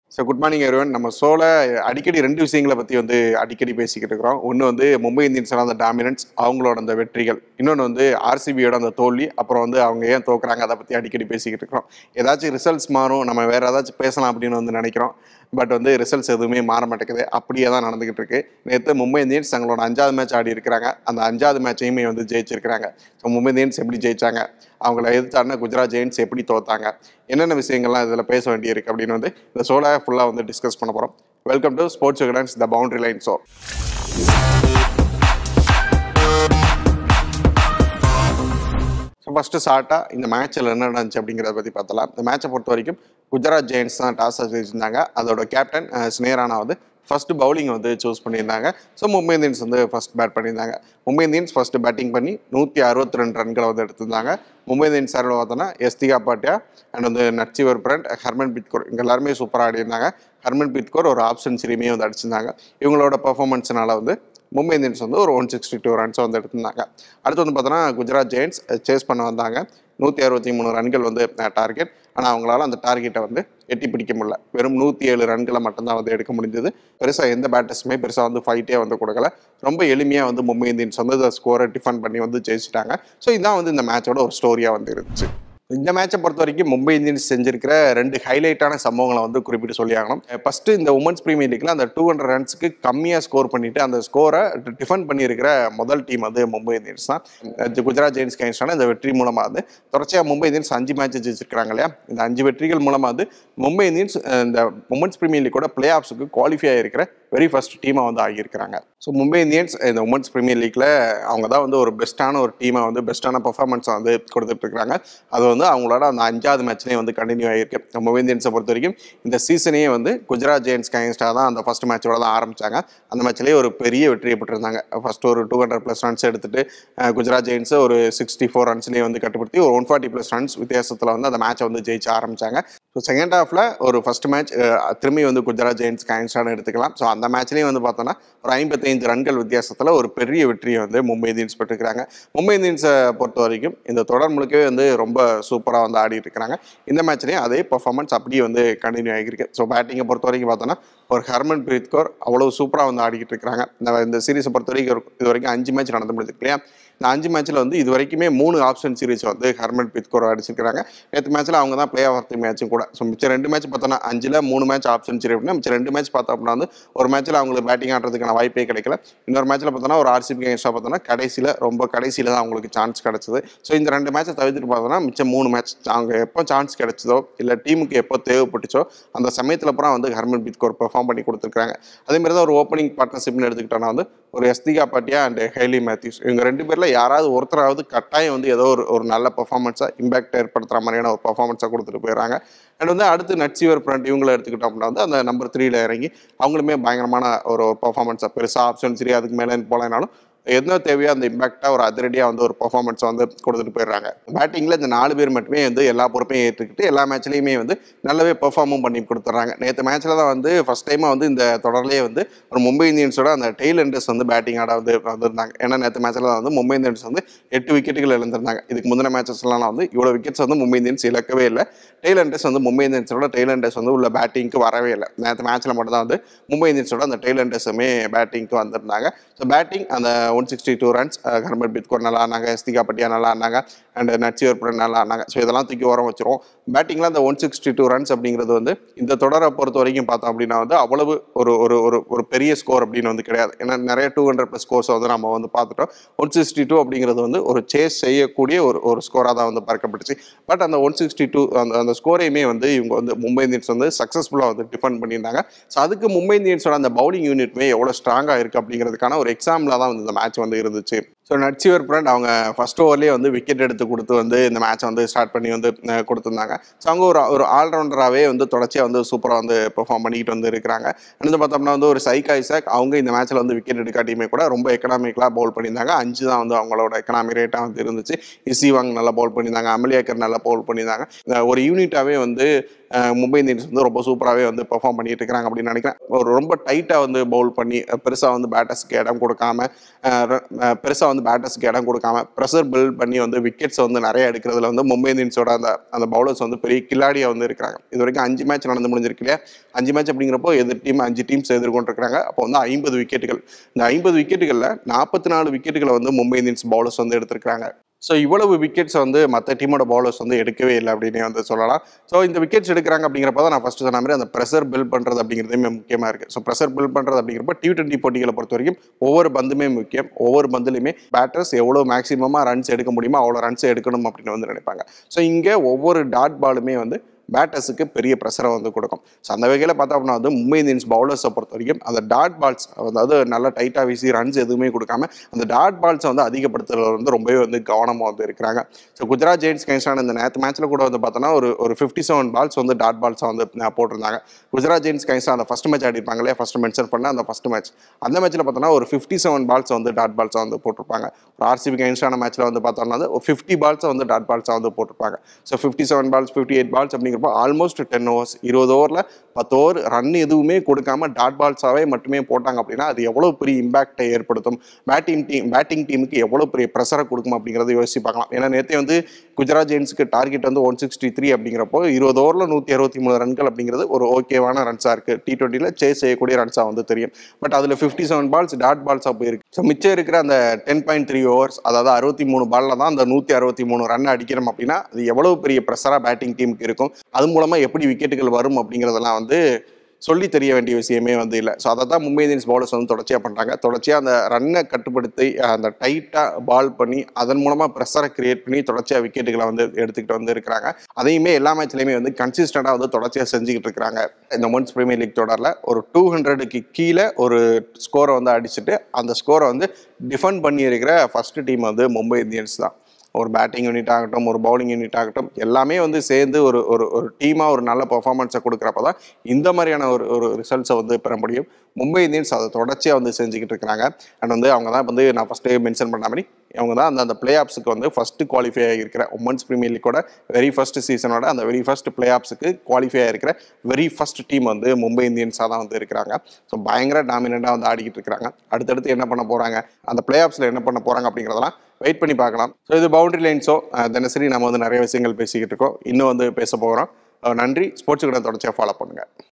so good morning everyone நம்ம சோல அடிக்கடி ரெண்டு விஷயங்களை பற்றி வந்து அடிக்கடி பேசிக்கிட்டு இருக்கிறோம் ஒன்று வந்து மும்பை இந்தியன்ஸோட அந்த டாமினன்ஸ் அவங்களோட அந்த வெற்றிகள் இன்னொன்று வந்து ஆர்சிபியோட அந்த தோல்வி அப்புறம் வந்து அவங்க ஏன் தோக்குறாங்க அதை பற்றி அடிக்கடி பேசிக்கிட்டு இருக்கிறோம் ஏதாச்சும் ரிசல்ட்ஸ் மாறும் நம்ம வேற ஏதாச்சும் பேசலாம் அப்படின்னு வந்து நினைக்கிறோம் பட் வந்து ரிசல்ட்ஸ் எதுவுமே மாற மாட்டேங்குது அப்படியே தான் நடந்துகிட்டு இருக்கு நேற்று மும்பை இந்தியன்ஸ் தங்களோட அஞ்சாவது மேட்ச் ஆடி இருக்கிறாங்க அந்த அஞ்சாவது மேட்சையுமே வந்து ஜெயிச்சிருக்கிறாங்க ஸோ மும்பை இந்தியன்ஸ் எப்படி ஜெயிச்சாங்க அவங்கள எதிர்த்தாருன்னா குஜராத் ஜெயின்ஸ் எப்படி தோத்தாங்க என்னென்ன விஷயங்கள்லாம் இதில் பேச வேண்டியிருக்கு அப்படின்னு வந்து இந்த சோலா ஃபுல்லாக வந்து டிஸ்கஸ் பண்ண போகிறோம் welcome to sports Vikatan's the boundary line show so first ஷார்ட்டாக இந்த மேட்ச்சில் என்ன நடந்துச்சு அப்படிங்கிறத பற்றி பார்த்தலாம் இந்த மேட்சை பொறுத்த வரைக்கும் குஜராத் ஜெயின்ஸ் தான் டாஸ் ஜெயிச்சிருந்தாங்க அதோட கேப்டன் ஸ்னேரானா வந்து ஃபர்ஸ்ட் பவுலிங் வந்து சூஸ் பண்ணியிருந்தாங்க ஸோ மும்பை இந்தியன்ஸ் வந்து ஃபர்ஸ்ட் பேட் பண்ணியிருந்தாங்க மும்பை இந்தியன்ஸ் ஃபர்ஸ்ட் பேட்டிங் பண்ணி நூற்றி அறுபத்தி ரெண்டு ரன்களை வந்து எடுத்திருந்தாங்க மும்பை இந்தியன்ஸ் சார்பில் பார்த்தோன்னா எஸ்திகா பாட்டியா அண்ட் வந்து நட்சிவர் பிரண்ட் ஹர்மன் பிட்கோர் இங்கே எல்லாருமே சூப்பராக ஆடி இருந்தாங்க ஹர்மன் பிட்கோர் ஒரு ஆப் சென்ச்சுரியுமே வந்து அடிச்சிருந்தாங்க இவங்களோட பர்ஃபார்மன்ஸ்னால வந்து மும்பை இந்தியன்ஸ் வந்து ஒரு ஒன் சிக்ஸ்டி டூ ரன்ஸ் வந்து எடுத்திருந்தாங்க அடுத்து வந்து பார்த்தோன்னா குஜராத் ஜெயின்ஸ் சேஸ் பண்ண வந்தாங்க நூற்றி அறுபத்தி மூணு ரன்கள் வந்து டார்கெட் ஆனால் அவங்களால அந்த டார்கெட்டை வந்து எட்டி பிடிக்க முடியல வெறும் நூற்றி ஏழு ரன்களை மட்டும்தான் வந்து எடுக்க முடிஞ்சது பெருசாக எந்த பேட்டர்ஸுமே பெருசாக வந்து ஃபைட்டே வந்து கொடுக்கல ரொம்ப எளிமையாக வந்து மும்பை இந்தியன்ஸ் வந்து அந்த ஸ்கோரை டிஃபன் பண்ணி வந்து ஜெயிச்சிட்டாங்க ஸோ இதான் வந்து இந்த மேட்சோட ஒரு ஸ்டோரியாக வந்து இருந்துச்சு இந்த மேட்சை பொறுத்த வரைக்கும் மும்பை இந்தியன்ஸ் செஞ்சிருக்கிற ரெண்டு ஹைலைட்டான சம்பவங்களை வந்து குறிப்பிட்டு சொல்லி ஆகணும் ஃபர்ஸ்ட் இந்த உமன்ஸ் பிரீமியர் லீக்ல அந்த டூ ஹண்ட்ரட் ரன்ஸ்க்கு கம்மியாக ஸ்கோர் பண்ணிட்டு அந்த ஸ்கோரை டிஃபன் பண்ணியிருக்கிற முதல் டீம் வந்து மும்பை இந்தியன்ஸ் தான் இது குஜராத் ஜெயின்ஸ் கைன்ஸ்டான இந்த வெற்றி மூலமாக வந்து தொடர்ச்சியாக மும்பை இந்தியன்ஸ் அஞ்சு மேட்ச் ஜெயிச்சிருக்காங்க இல்லையா இந்த அஞ்சு வெற்றிகள் மூலமாக வந்து மும்பை இந்தியன்ஸ் அஹ், இந்த உமன்ஸ் பிரீமியர் லீக்கோட பிளே ஆஃப்ஸுக்கு குவாலிஃபை ஆகிருக்கிற வெரி ஃபர்ஸ்ட் டீமாக வந்து ஆகியிருக்கிறாங்க ஸோ மும்பை இந்தியன்ஸ் இந்த உமன்ஸ் பிரீமியர் லீக்ல அவங்க தான் வந்து ஒரு பெஸ்ட்டான ஒரு டீமை வந்து பெஸ்ட்டான பர்ஃபார்மன்ஸை வந்து கொடுத்துட்டு இருக்காங்க அது வந்து அவங்களோட அந்த அஞ்சாவது மேட்ச்லேயே வந்து கண்டினியூ ஆகிருக்கு நம்ம மும்பை இந்தியன்ஸை பொறுத்த வரைக்கும் இந்த சீசனையே வந்து குஜராத் ஜெயின்ஸ் கைன்ஸ்டாக தான் அந்த ஃபர்ஸ்ட் மேட்சோட தான் ஆரம்பிச்சாங்க அந்த மேட்ச்லேயே ஒரு பெரிய வெற்றியை பெற்றிருந்தாங்க ஃபர்ஸ்ட் ஒரு டூ ஹண்ட்ரட் ப்ளஸ் ரன்ஸ் எடுத்துட்டு அஹ், குஜராத் ஜெயின்ஸை ஒரு சிக்ஸ்டி ஃபோர் ரன்ஸ்லேயே வந்து கட்டுப்படுத்தி ஒரு ஒன் ஃபார்ட்டி ப்ளஸ் ரன்ஸ் வித்தியாசத்தில் வந்து அந்த மேட்சை வந்து ஜெயிச்சு ஆரம்பிச்சாங்க ஸோ செகண்ட் ஹாஃபில் ஒரு ஃபர்ஸ்ட் மேட்ச் திரும்பி வந்து குஜராத் ஜெயின்ஸ் கைன்ஸ்டான எடுத்துக்கலாம் ஸோ அந்த மேட்ச்லேயும் வந்து பார்த்தோன்னா ஒரு ஐம்பத்தைந்து ரன்கள் வித்தியாசத்தில் ஒரு பெரிய வெற்றியை வந்து மும்பை இந்தியன்ஸ் பெற்றிருக்கிறாங்க மும்பை இந்தியன்ஸை பொறுத்த வரைக்கும் இந்த தொடர் முழுக்கவே வந்து ரொம்ப சூப்பராக வந்து ஆடிட்டு இருக்கிறாங்க இந்த மேட்ச்லேயும் அதே பர்ஃபார்மன்ஸ் அப்படியே வந்து கண்டினியூ ஆகிருக்கு ஸோ பேட்டிங்கை பொறுத்த வரைக்கும் பார்த்தோன்னா ஒரு ஹர்மன் பிரீத் கௌர் அவ்வளோ சூப்பராக வந்து ஆடிக்கிட்டு இருக்கிறாங்க இந்த இந்த சீரிஸை பொறுத்த வரைக்கும் ஒரு- இது வரைக்கும் அஞ்சு மேட்ச் நடந்து முடிஞ்சிருக்கு இல்லையா இந்த அஞ்சு மேட்ச்சில் வந்து இது வரைக்குமே மூணு ஆப்ஷன் சீரிஸ் வந்து ஹர்மன் பிரீத் கௌர் அடிச்சிருக்காங்க நேற்று மேட்ச்சில் அவங்க தான் பிளே ஆஃப் தி மேட்சும் கூட ஸோ மிச்சம் ரெண்டு மேட்ச் பார்த்தோன்னா அஞ்சில் மூணு மேட்ச் ஆப்ஷன் சரி அப்படின்னா மிச்சம் ரெண்டு மேட்ச் பார்த்தோம் அப்படின்னா வந்து ஒரு மேட்ச்சில் அவங்களுக்கு பேட்டிங் ஆடுறதுக்கான வாய்ப்பே கிடைக்கல இன்னொரு மேட்ச்சில் பார்த்தோன்னா ஒரு ஆர்சிபி கேங்ஸ்டாக பார்த்தோன்னா கடைசியில் ரொம்ப கடைசியில் தான் அவங்களுக்கு சான்ஸ் கிடைச்சது ஸோ இந்த ரெண்டு மேட்சை தவிர்த்துட்டு பார்த்தோன்னா மிச்சம் மூணு மேட்ச் அவங்க எப்போ சான்ஸ் கிடைச்சதோ இல்லை டீமுக்கு எப்போ தேவைப்பட்டுச்சோ அந்த சமயத்தில் அப்புறம் வந்து ஹர்மன் பிரீத் கௌர் பெர்ஃபார்ம் பண்ணி கொடுத்துருக்காங்க அதே மாதிரி தான் ஒரு ஓப்பனிங் பார்ட்னர்ஷிப்னு எடுத்துக்கிட்டோன்னா வந்து ஒரு Yastika Bhatia and Hayley Matthews இவங்க ரெண்டு பேரில் யாராவது ஒருத்தராவது கட்டாயம் வந்து ஏதோ ஒரு ஒரு நல்ல பர்ஃபார்மன்ஸாக இம்பாக்ட் ஏற்படுத்துகிற மாதிரியான ஒரு பர்ஃபார்மன்ஸாக கொடுத்துட்டு போயிடறாங்க அண்ட் வந்து அடுத்து நட்சிவர் ஃப்ரண்ட் இவங்களை எடுத்துக்கிட்டோம் அப்படின்னா வந்து அந்த நம்பர் த்ரீல இறங்கி அவங்களுமே பயங்கரமான ஒரு ஒரு பர்ஃபார்மன்ஸாக பெருசாக ஆப்ஷன் சரி அதுக்கு மேலே போகலைனாலும் என்ன தேவையோ அந்த இம்பாக்டாக ஒரு அதிரடியாக வந்து ஒரு பர்ஃபார்மன்ஸ் வந்து கொடுத்துட்டு போயிடுறாங்க பேட்டிங்கில் இந்த நாலு பேர் மட்டுமே வந்து எல்லா பொறுப்பையும் ஏற்றுக்கிட்டு எல்லா மேட்ச்லேயுமே வந்து நல்லாவே பெர்ஃபார்மும் பண்ணி கொடுத்துட்றாங்க நேற்று மேட்ச்சில் தான் வந்து ஃபஸ்ட் டைமாக வந்து இந்த தொடர்லேயே வந்து ஒரு மும்பை இந்தியன்ஸோட அந்த டெய்ல் எண்டர்ஸ் வந்து பேட்டிங் ஆட வந்து வந்திருந்தாங்க ஏன்னா நேற்று மேட்ச்சில் தான் வந்து மும்பை இந்தியன்ஸ் வந்து எட்டு விக்கெட்டுகள் இழந்திருந்தாங்க இதுக்கு முந்தின மேட்சஸ்லாம் வந்து இவ்வளோ விக்கெட்ஸ் வந்து மும்பை இந்தியன்ஸ் இழக்கவே இல்லை டெய்ல் எண்டர்ஸ் வந்து மும்பை இந்தியன்ஸோட டெய்ல் எண்டர்ஸ் வந்து உள்ள பேட்டிங்க்கு வரவே இல்லை நேற்று மேட்ச்சில் மட்டும் தான் வந்து மும்பை இந்தியன்ஸோட அந்த டெய்ல் எண்டர்ஸுமே பேட்டிங்க்கு வந்திருந்தாங்க ஸோ பேட்டிங் அந்த ஒன் சிக்ஸ்டி டூ ரன்ஸ் ஹர்மன் பிட்கோர் நல்லா ஆனாங்க எஸ்திகா பட்டியா நல்லா ஆனாங்க அண்ட் நட்சிவர் பிரன் நல்லா ஆனாங்க ஸோ இதெல்லாம் தூக்கி ஓரம் வச்சிரும் பேட்டிங்கில் அந்த ஒன் சிக்ஸ்டி டூ ரன்ஸ் அப்படிங்கிறது வந்து இந்த தொடரை பொறுத்த வரைக்கும் பார்த்தோம் அப்படின்னா வந்து அவ்வளவு ஒரு ஒரு ஒரு ஒரு பெரிய ஸ்கோர் அப்படின்னு வந்து கிடையாது ஏன்னா நிறைய டூ ஹண்ட்ரட் ப்ளஸ் ஸ்கோர்ஸை வந்து நம்ம வந்து பார்த்துட்டோம் ஒன் சிக்ஸ்டி டூ அப்படிங்கிறது வந்து ஒரு சேஸ் செய்யக்கூடிய ஒரு ஒரு ஸ்கோராக தான் வந்து பார்க்கப்பட்டுச்சு பட் அந்த ஒன் சிக்ஸ்டி டூ அந்த அந்த ஸ்கோரையுமே வந்து இவங்க வந்து மும்பை இந்தியன்ஸ் வந்து சக்ஸஸ்ஃபுல்லாக வந்து டிஃபெண்ட் பண்ணியிருந்தாங்க ஸோ அதுக்கு மும்பை இந்தியன்ஸோட அந்த பவுலிங் யூனிட்மே எவ்வளோ ஸ்ட்ராங்காக இருக்குது அப்படிங்கிறதுக்கான ஒரு எக்ஸாம்பிளாக தான் வந்து இந்த மேட்ச் வந்து இருந்துச்சு ஸோ நட்சிவர் பிரண்ட் அவங்க ஃபர்ஸ்ட் ஓவர்லேயே வந்து விக்கெட் எடுத்து கொடுத்து வந்து இந்த மேட்சை வந்து ஸ்டார்ட் பண்ணி வந்து அஹ், கொடுத்திருந்தாங்க ஸோ அவங்க ஒரு ஒரு ஆல்ரவுண்டராகவே வந்து தொடர்ச்சியாக வந்து சூப்பராக வந்து பெர்ஃபார்ம் பண்ணிக்கிட்டு வந்து இருக்கிறாங்க அடுத்து பார்த்தோம்னா வந்து ஒரு சைக் ஐசாக் அவங்க இந்த மேட்ச்சில் வந்து விக்கெட் எடுக்காட்டியுமே கூட ரொம்ப எக்கனாமிக்கலாக பவுல் பண்ணியிருந்தாங்க அஞ்சு தான் வந்து அவங்களோட எக்கனாமி ரேட்டாக வந்து இருந்துச்சு இசிவாங் நல்லா பவுல் பண்ணியிருந்தாங்க அமலியாக்கர் நல்லா பவுல் பண்ணியிருந்தாங்க அஹ், ஒரு யூனிட்டாகவே வந்து அஹ், மும்பை இந்தியன்ஸ் வந்து ரொம்ப சூப்பராகவே வந்து பெர்ஃபார்ம் பண்ணிட்டு இருக்காங்க அப்படின்னு நினைக்கிறேன் ஒரு ரொம்ப டைட்டாக வந்து பவுல் பண்ணி பெருசாக வந்து பேட்டர்ஸ்க்கு இடம் கொடுக்காம பெருசாக வந்து பேட்டர்ஸ்க்கு இடம் கொடுக்காம ப்ரெஷர் பில்ட் பண்ணி வந்து விக்கெட்ஸ் வந்து நிறைய எடுக்கிறதுல வந்து மும்பை இந்தியன்ஸோட அந்த அந்த பவுலர்ஸ் வந்து பெரிய கில்லாடியாக வந்து இருக்கிறாங்க இது வரைக்கும் அஞ்சு மேட்ச் நடந்து முடிஞ்சிருக்கு இல்லையா அஞ்சு மேட்ச் அப்படிங்கிறப்போ எதிர் டீம் அஞ்சு டீம்ஸ் எதிர்கொண்டிருக்கிறாங்க அப்போ வந்து ஐம்பது விக்கெட்டுகள் இந்த ஐம்பது விக்கெட்டுகளில் நாற்பத்தி நாலு விக்கெட்டுகளை வந்து மும்பை இந்தியன்ஸ் பவுலர்ஸ் வந்து எடுத்திருக்காங்க ஸோ இவ்வளவு விக்கெட்ஸ் வந்து மற்ற டீமோட பவுலர்ஸ் வந்து எடுக்கவே இல்லை அப்படின்னு வந்து சொல்லலாம் ஸோ இந்த விக்கெட்ஸ் எடுக்கிறாங்க அப்படிங்கிறப்ப தான் நான் ஃபர்ஸ்ட் சொன்ன மாதிரி அந்த ப்ரெஷர் பில்ட் பண்ணுறது அப்படிங்கிறதுமே முக்கியமாக இருக்குது ஸோ ப்ரெஷர் பில்ட் பண்ணுறது அப்படிங்கிறப்ப டி டுவெண்ட்டி போட்டிகளை பொறுத்த வரைக்கும் ஒவ்வொரு பந்துமே முக்கியம் ஒவ்வொரு பந்துலையுமே பேட்டர்ஸ் எவ்வளோ மேக்ஸிமமாக ரன்ஸ் எடுக்க முடியுமோ அவ்வளோ ரன்ஸ் எடுக்கணும் அப்படின்னு வந்து நினைப்பாங்க ஸோ இங்கே ஒவ்வொரு டாட் பாலுமே வந்து பேட்டர்ஸுக்கு பெரிய ப்ரெஷரை வந்து கொடுக்கும் ஸோ அந்த வகையில் பார்த்தா அப்படின்னா வந்து மும்பை இந்தியன்ஸ் பவுலர்ஸை பொறுத்த வரைக்கும் அந்த டாட் பால்ஸ் அதாவது நல்லா டைட்டாக வீசி ரன்ஸ் எதுவுமே கொடுக்காம அந்த டாட் பால்ஸை வந்து அதிகப்படுத்துறதுல வந்து ரொம்பவே வந்து கவனமாக வந்து இருக்கிறாங்க ஸோ குஜராத் ஜெயின்ஸ் கைன்ஸான இந்த நேற்று மேட்ச்சில் கூட வந்து பார்த்தோன்னா ஒரு ஒரு ஃபிஃப்டி செவன் பால்ஸ் வந்து டாட் பால்ஸாக வந்து அஹ், போட்டிருந்தாங்க குஜராத் ஜெயின்ஸ் கைன்ஸ் அந்த ஃபஸ்ட் மேட்ச் ஆடிருப்பாங்க இல்லையா ஃபஸ்ட் மென்ஷன் பண்ண அந்த ஃபஸ்ட் மேட்ச் அந்த மேட்ச்சில் பார்த்தோன்னா ஒரு ஃபிஃப்டி செவன் பால்ஸ் வந்து டாட் பால்ஸாக வந்து போட்டிருப்பாங்க ஒரு ஆர்சிபி கைன்ஸான மேட்ச்சில் வந்து பார்த்தோம்னா வந்து ஒரு ஃபிஃப்டி பால்ஸை வந்து டாட் பால்ஸாக வந்து போட்டிருப்பாங்க so fifty seven balls fifty eight balls அப்படிங்கிறப்போ ஆல்மோஸ்ட் டென் ஓவர்ஸ் இருபது ஓவரில் பத்து ஓவர் ரன் எதுவுமே கொடுக்காம டாட் பால்ஸாகவே மட்டுமே போட்டாங்க அப்படின்னா அது எவ்வளோ பெரிய இம்பாக்டை ஏற்படுத்தும் பேட்டிங் டீம் பேட்டிங் டீமுக்கு எவ்வளோ பெரிய ப்ரெஷரை கொடுக்கும் அப்படிங்கிறத யோசிச்சு பார்க்கலாம் ஏன்னா நேற்றே வந்து குஜராத் ஜெயின்ஸுக்கு டார்கெட் வந்து ஒன் சிக்ஸ்டி த்ரீ அப்படிங்கிறப்போ இருபது ஓவரில் நூற்றி அறுபத்தி மூணு ரன்கள் அப்படிங்கிறது ஒரு ஓகேவான ரன்ஸாக இருக்குது டி டுவெண்ட்டியில் சேஸ் செய்யக்கூடிய ரன்ஸாக வந்து தெரியும் பட் அதில் ஃபிஃப்டி செவன் பால்ஸ் டாட் பால்ஸாக போயிருக்கு ஸோ மிச்சம் இருக்கிற அந்த டென் பாயிண்ட் த்ரீ ஓவர்ஸ் அதாவது அறுபத்தி மூணு பாலில் தான் அந்த நூற்றி அறுபத்தி மூணு ரன் அடிக்கிறோம் அப்படின்னா அது எவ்வளோ பெரிய ப்ரெஷராக பேட்டிங் டீமுக்கு இருக்கும் அது மூலமாக எப்படி விக்கெட்டுகள் வரும் அப்படிங்கிறதெல்லாம் வந்து சொல்லி தெரிய வேண்டிய விஷயமே வந்து இல்லை ஸோ அதை தான் மும்பை இந்தியன்ஸ் பவுலர்ஸ் வந்து தொடர்ச்சியாக பண்ணுறாங்க தொடர்ச்சியாக அந்த ரன்னை கட்டுப்படுத்தி அஹ், அந்த டைட்டாக பால் பண்ணி அதன் மூலமாக ப்ரெஷரை கிரியேட் பண்ணி தொடர்ச்சியாக விக்கெட்டுகளை வந்து எடுத்துக்கிட்டு வந்து இருக்கிறாங்க அதையுமே எல்லா மேட்ச்லையுமே வந்து கன்சிஸ்டண்டாக வந்து தொடர்ச்சியாக செஞ்சுக்கிட்டு இருக்கிறாங்க இந்த ஒன்ஸ் பிரீமியர் லீக் தொடரில் ஒரு டூ ஹண்ட்ரடுக்கு கீழே ஒரு ஸ்கோரை வந்து அடிச்சுட்டு அந்த ஸ்கோரை வந்து டிஃபெண்ட் பண்ணி இருக்கிற ஃபர்ஸ்ட் டீம் வந்து மும்பை இந்தியன்ஸ் தான் ஒரு பேட்டிங் யூனிட் ஆகட்டும் ஒரு பவுலிங் யூனிட் ஆகட்டும் எல்லாமே வந்து சேர்ந்து ஒரு ஒரு ஒரு டீமாக ஒரு நல்ல பெர்ஃபார்மன்ஸை கொடுக்குறப்ப தான் இந்த மாதிரியான ஒரு ஒரு ரிசல்ட்ஸை வந்து பெற முடியும் மும்பை இந்தியன்ஸ் அதை தொடர்ச்சியாக வந்து செஞ்சுக்கிட்டு இருக்கிறாங்க அண்ட் வந்து அவங்க தான் வந்து நான் ஃபஸ்ட்டு மென்ஷன் பண்ண மாதிரி அவங்க தான் அந்த அந்த பிளே ஆப்ஸுக்கு வந்து ஃபஸ்ட்டு குவாலிஃபை ஆகியிருக்கிற உமன்ஸ் பிரீமியர் லீக்கோட வெரி ஃபர்ஸ்ட் சீசனோட அந்த வெரி ஃபர்ஸ்ட் பிளே ஆப்ஸுக்கு குவாலிஃபை ஆகிருக்கிற வெரி ஃபர்ஸ்ட் டீம் வந்து மும்பை இந்தியன்ஸாக தான் வந்து இருக்கிறாங்க ஸோ பயங்கர டாமினண்ட்டாக வந்து ஆடிக்கிட்டு இருக்கிறாங்க அடுத்தடுத்து என்ன பண்ண போகிறாங்க அந்த பிளே ஆப்ஸில் என்ன பண்ண போகிறாங்க அப்படிங்கிறதெல்லாம் வெயிட் பண்ணி பார்க்கலாம் ஸோ இது பவுண்டரி லைன்ஸோ தினசரி நம்ம வந்து நிறைய விஷயங்கள் பேசிக்கிட்டு இருக்கோம் இன்னும் வந்து பேச போகிறோம் நன்றி ஸ்போர்ட்ஸுக்கு தொடர்ச்சியாக ஃபாலோ பண்ணுங்கள்